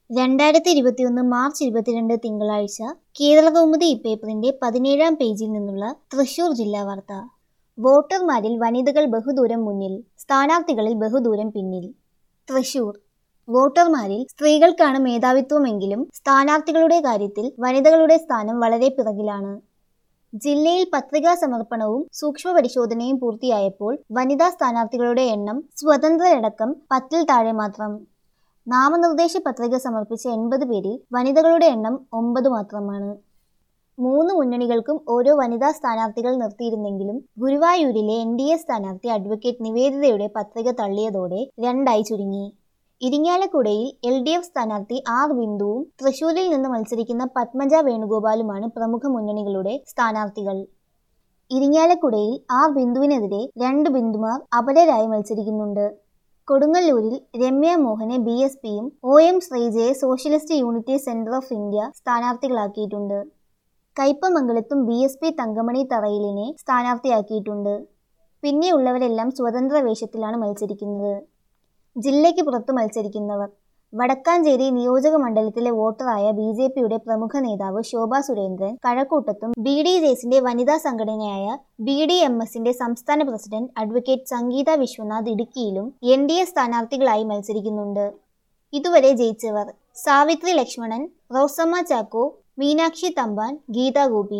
രണ്ടായിരത്തി ഇരുപത്തിയൊന്ന് മാർച്ച് ഇരുപത്തിരണ്ട് തിങ്കളാഴ്ച കേരളകൗമുദി ഇപ്പേപ്പറിന്റെ പതിനേഴാം പേജിൽ നിന്നുള്ള തൃശൂർ ജില്ലാ വാർത്ത വോട്ടർമാരിൽ വനിതകൾ ബഹുദൂരം മുന്നിൽ സ്ഥാനാർത്ഥികളിൽ ബഹുദൂരം പിന്നിൽ തൃശൂർ വോട്ടർമാരിൽ സ്ത്രീകൾക്കാണ് മേധാവിത്വമെങ്കിലും സ്ഥാനാർത്ഥികളുടെ കാര്യത്തിൽ വനിതകളുടെ സ്ഥാനം വളരെ പിറകിലാണ് ജില്ലയിൽ പത്രികാ സമർപ്പണവും സൂക്ഷ്മ പരിശോധനയും പൂർത്തിയായപ്പോൾ വനിതാ സ്ഥാനാർത്ഥികളുടെ എണ്ണം സ്വതന്ത്രരടക്കം പത്തിൽ താഴെ മാത്രം നാമനിർദ്ദേശ പത്രിക സമർപ്പിച്ച എൺപത് പേരിൽ വനിതകളുടെ എണ്ണം ഒമ്പത് മാത്രമാണ് മൂന്ന് മുന്നണികൾക്കും ഓരോ വനിതാ സ്ഥാനാർത്ഥികൾ നിർത്തിയിരുന്നെങ്കിലും ഗുരുവായൂരിലെ എൻ ഡി എ സ്ഥാനാർത്ഥി അഡ്വക്കേറ്റ് നിവേദിതയുടെ പത്രിക തള്ളിയതോടെ രണ്ടായി ചുരുങ്ങി ഇരിങ്ങാലക്കുടയിൽ എൽ ഡി എഫ് സ്ഥാനാർത്ഥി ആർ ബിന്ദുവും തൃശൂരിൽ നിന്ന് മത്സരിക്കുന്ന പത്മജ വേണുഗോപാലുമാണ് പ്രമുഖ മുന്നണികളുടെ സ്ഥാനാർത്ഥികൾ ഇരിങ്ങാലക്കുടയിൽ ആർ ബിന്ദുവിനെതിരെ രണ്ട് ബിന്ദുമാർ അപരരായി മത്സരിക്കുന്നുണ്ട് കൊടുങ്ങല്ലൂരിൽ രമ്യ മോഹനെ ബി എസ് പിയും ഒ എം ശ്രീജയെ socialist unity centre of India സ്ഥാനാർത്ഥികളാക്കിയിട്ടുണ്ട് കയ്പമംഗലത്തും ബി എസ് പി തങ്കമണി തറയിലിനെ സ്ഥാനാർത്ഥിയാക്കിയിട്ടുണ്ട് പിന്നെയുള്ളവരെല്ലാം സ്വതന്ത്ര വേഷത്തിലാണ് മത്സരിക്കുന്നത് ജില്ലയ്ക്ക് പുറത്തു മത്സരിക്കുന്നവർ വടക്കാഞ്ചേരി നിയോജക മണ്ഡലത്തിലെ വോട്ടറായ ബി ജെ പിയുടെ പ്രമുഖ നേതാവ് ശോഭാ സുരേന്ദ്രൻ കഴക്കൂട്ടത്തും ബി ഡി ജെസിന്റെ വനിതാ സംഘടനയായ ബി ഡി എം എസിന്റെ സംസ്ഥാന പ്രസിഡന്റ് അഡ്വക്കേറ്റ് സംഗീത വിശ്വനാഥ് ഇടുക്കിയിലും എൻ ഡി എ സ്ഥാനാർത്ഥികളായി മത്സരിക്കുന്നുണ്ട് ഇതുവരെ ജയിച്ചവർ സാവിത്രി ലക്ഷ്മണൻ റോസമ്മ ചാക്കോ മീനാക്ഷി തമ്പാൻ ഗീത ഗോപി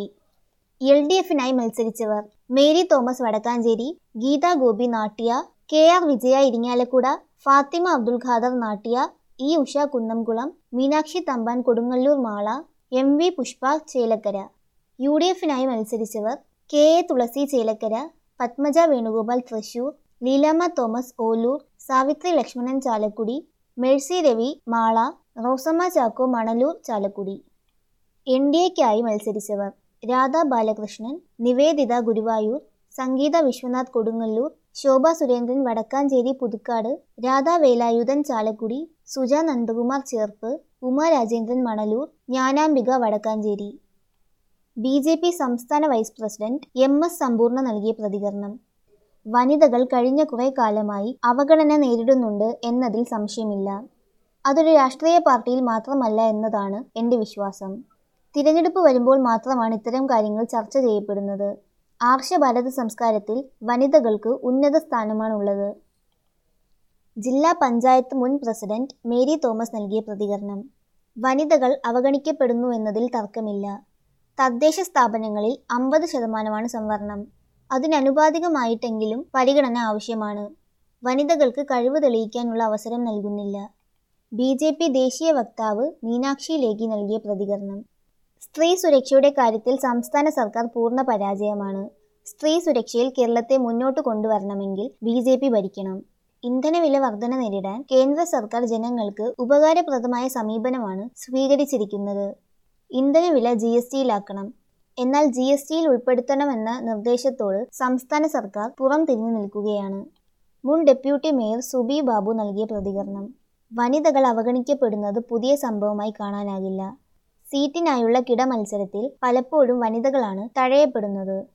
എൽ ഡി എഫിനായി മത്സരിച്ചവർ മേരി തോമസ് വടക്കാഞ്ചേരി ഗീത ഗോപി നാട്യ കെ ആർ വിജയ ഇരിങ്ങാലക്കുട ഫാത്തിമ അബ്ദുൽ ഖാദർ നാട്യ E Usha Kunnamkulam Meenakshi Thampan Kodungallur Mala M V Pushpa Chelakkara U D എഫിനായി മത്സരിച്ചവർ K A Thulasi Chelakkara Padmaja Venugopal Thrissur Leelamma Thomas Olloor Savithri Lakshmanan Chalakudy Mercy Ravi Mala Rosamma Chacko Manalur Chalakudy N D എക്കായി മത്സരിച്ചവർ Radha Balakrishnan Niveditha Guruvayur Sangeetha Vishwanath Kodungallur Shobha Surendran Vadakkanchery Puthukkad Radha Velayudhan Chalakudy Suja Nandakumar Cherpu Uma Rajendran Manalur Jnanambika Vadakkanchery B J P സംസ്ഥാന vice president M S Sampoorna നൽകിയ പ്രതികരണം വനിതകൾ കഴിഞ്ഞ കുറെ കാലമായി അവഗണന നേരിടുന്നുണ്ട് എന്നതിൽ സംശയമില്ല അതൊരു രാഷ്ട്രീയ പാർട്ടിയിൽ മാത്രമല്ല എന്നതാണ് എൻ്റെ വിശ്വാസം തിരഞ്ഞെടുപ്പ് വരുമ്പോൾ മാത്രമാണ് ഇത്തരം കാര്യങ്ങൾ ചർച്ച ചെയ്യപ്പെടുന്നത് ആർഷഭാരത സംസ്കാരത്തിൽ വനിതകൾക്ക് ഉന്നത സ്ഥാനമാണുള്ളത് ജില്ലാ പഞ്ചായത്ത് മുൻ പ്രസിഡന്റ് മേരി തോമസ് നൽകിയ പ്രതികരണം വനിതകൾ അവഗണിക്കപ്പെടുന്നു എന്നതിൽ തർക്കമില്ല തദ്ദേശ സ്ഥാപനങ്ങളിൽ അമ്പത് ശതമാനമാണ് സംവരണം അതിനനുപാതികമായിട്ടെങ്കിലും പരിഗണന ആവശ്യമാണ് വനിതകൾക്ക് കഴിവ് തെളിയിക്കാനുള്ള അവസരം നൽകുന്നില്ല ബി ജെ പി ദേശീയ വക്താവ് മീനാക്ഷി ലേഖി നൽകിയ പ്രതികരണം സ്ത്രീ സുരക്ഷയുടെ കാര്യത്തിൽ സംസ്ഥാന സർക്കാർ പൂർണ്ണ പരാജയമാണ് സ്ത്രീ സുരക്ഷയിൽ കേരളത്തെ മുന്നോട്ട് കൊണ്ടുവരണമെങ്കിൽ ബി ജെ പി ഭരിക്കണം ഇന്ധനവില വർധന നേരിടാൻ കേന്ദ്ര സർക്കാർ ജനങ്ങൾക്ക് ഉപകാരപ്രദമായ സമീപനമാണ് സ്വീകരിച്ചിരിക്കുന്നത് ഇന്ധനവില ജി എസ് ടിയിലാക്കണം എന്നാൽ ജി എസ് ടിയിൽ ഉൾപ്പെടുത്തണമെന്ന നിർദ്ദേശത്തോട് സംസ്ഥാന സർക്കാർ പുറം തിരിഞ്ഞു നിൽക്കുകയാണ് മുൻ ഡെപ്യൂട്ടി മേയർ സുബി ബാബു നൽകിയ പ്രതികരണം വനിതകൾ അവഗണിക്കപ്പെടുന്നത് പുതിയ സംഭവമായി കാണാനാകില്ല സീറ്റിനായുള്ള കിടമത്സരത്തിൽ പലപ്പോഴും വനിതകളാണ് തഴയപ്പെടുന്നത്